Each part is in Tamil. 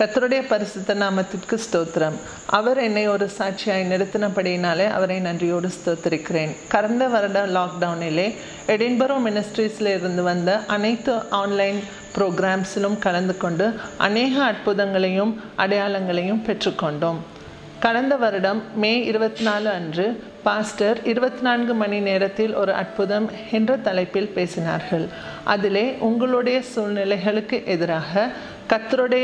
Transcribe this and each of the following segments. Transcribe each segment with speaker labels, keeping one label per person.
Speaker 1: கர்த்தருடைய பரிசுத்த நாமத்திற்கு ஸ்தோத்திரம் அவர் என்னை ஒரு சாட்சியாய் நிறுத்தினபடியினாலே அவரை நன்றியோடு ஸ்தோத்திரிக்கிறேன் கடந்த வருட லாக்டவுனிலே எடின்பரோ மினிஸ்ட்ரீஸில் இருந்து வந்த அனைத்து ஆன்லைன் ப்ரோக்ராம்ஸிலும் கலந்து கொண்டு அநேக அற்புதங்களையும் அடையாளங்களையும் பெற்றுக்கொண்டோம் கடந்த வருடம் மே இருபத்தி நாலு அன்று பாஸ்டர் இருபத்தி நான்கு மணி நேரத்தில் ஒரு அற்புதம் என்ற தலைப்பில் பேசினார்கள் அதிலே உங்களுடைய சூழ்நிலைகளுக்கு எதிராக கத்தருடைய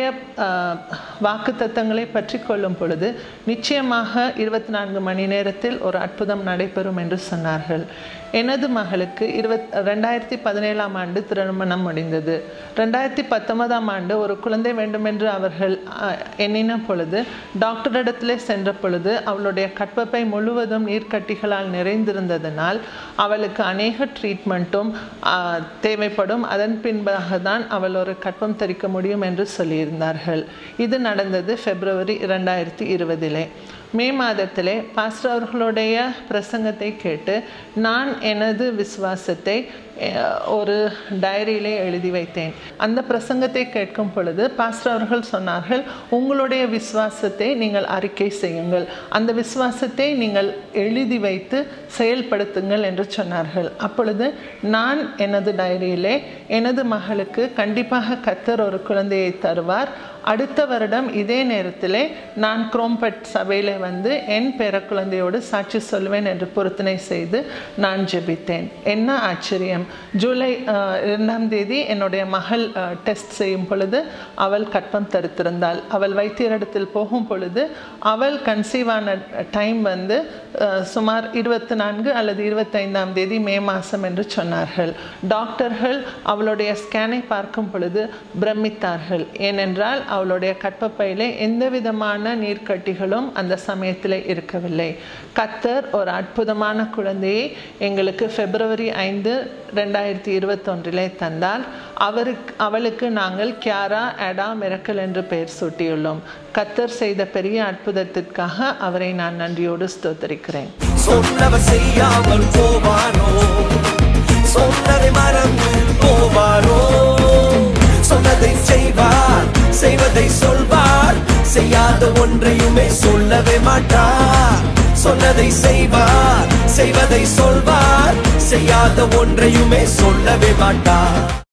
Speaker 1: வாக்கு தத்தங்களை பற்றி கொள்ளும் பொழுது நிச்சயமாக இருபத்தி நான்கு மணி நேரத்தில் ஒரு அற்புதம் நடைபெறும் என்று சொன்னார்கள் எனது மகளுக்கு இருபத் ரெண்டாயிரத்தி பதினேழாம் ஆண்டு திருமணம் முடிந்தது ரெண்டாயிரத்தி பத்தொன்பதாம் ஆண்டு ஒரு குழந்தை வேண்டுமென்று அவர்கள் எண்ணின பொழுது டாக்டரிடத்திலே சென்ற பொழுது அவளுடைய கற்பப்பை முழுவதும் நீர்க்கட்டிகளால் நிறைந்திருந்ததனால் அவளுக்கு அநேக ட்ரீட்மெண்ட்டும் தேவைப்படும் அதன் பின்பாக தான் அவள் ஒரு கற்பம் தரிக்க முடியும் என்று சொல்லியிருந்தார்கள் இது நடந்தது பிப்ரவரி இரண்டாயிரத்தி இருபதிலே மே மாதத்திலே பாஸ்டர் அவர்களுடைய பிரசங்கத்தை கேட்டு நான் எனது விசுவாசத்தை ஒரு டைரியிலே எழுதி வைத்தேன் அந்த பிரசங்கத்தை கேட்கும் பொழுது பாஸ்டர் அவர்கள் சொன்னார்கள் உங்களுடைய விசுவாசத்தை நீங்கள் அறிக்கை செய்யுங்கள் அந்த விசுவாசத்தை நீங்கள் எழுதி வைத்து செயல்படுத்துங்கள் என்று சொன்னார்கள் அப்பொழுது நான் எனது டைரியிலே எனது மகளுக்கு கண்டிப்பாக கத்தர் ஒரு குழந்தையை தருவார் அடுத்த வருடம் இதே நேரத்திலே நான் குரோம்பட் சபையில் வந்து என் பேர குழந்தையோடு சாட்சி சொல்வேன் என்று பொருத்தனை செய்து நான் ஜெபித்தேன் என்ன ஆச்சரியம் ஜூலை இரண்டாம் தேதி என்னுடைய மகள் டெஸ்ட் செய்யும் பொழுது அவள் கற்பம் தடுத்திருந்தாள் அவள் வைத்தியரிடத்தில் போகும் பொழுது அவள் கன்சீவ் ஆன டைம் வந்து சுமார் இருபத்தி நான்கு அல்லது இருபத்தைந்தாம் தேதி மே மாதம் என்று சொன்னார்கள் டாக்டர்கள் அவளுடைய ஸ்கேனை பார்க்கும் பொழுது பிரமித்தார்கள் ஏனென்றால் அவளுடைய கற்பப்பையிலே எந்த விதமான நீர்க்கட்டிகளும் அந்த சமயத்தில் இருக்கவில்லை கத்தர் ஒரு அற்புதமான குழந்தையை எங்களுக்கு பிப்ரவரி ஐந்து ரெண்டாயிரத்தி இருபத்தொன்றிலே தந்தால் அவருக்கு அவளுக்கு நாங்கள் கியாரா எடா மிரக்கல் என்று பெயர் சூட்டியுள்ளோம் கத்தர் செய்த பெரிய அற்புதத்திற்காக அவரை நான் நன்றியோடு ஸ்தோத்தரிக்கிறேன்
Speaker 2: சொன்னவர் செய்யாமல் போவானோ சொன்னதை மறந்து போவானோ சொன்னதை செய்வார் செய்வதை சொல்வார் செய்யாத ஒன்றையுமே சொல்லவே மாட்டார் சொன்னதை செய்வார் செய்வதை சொல்வார் செய்யாத ஒன்றையுமே சொல்லவே மாட்டார்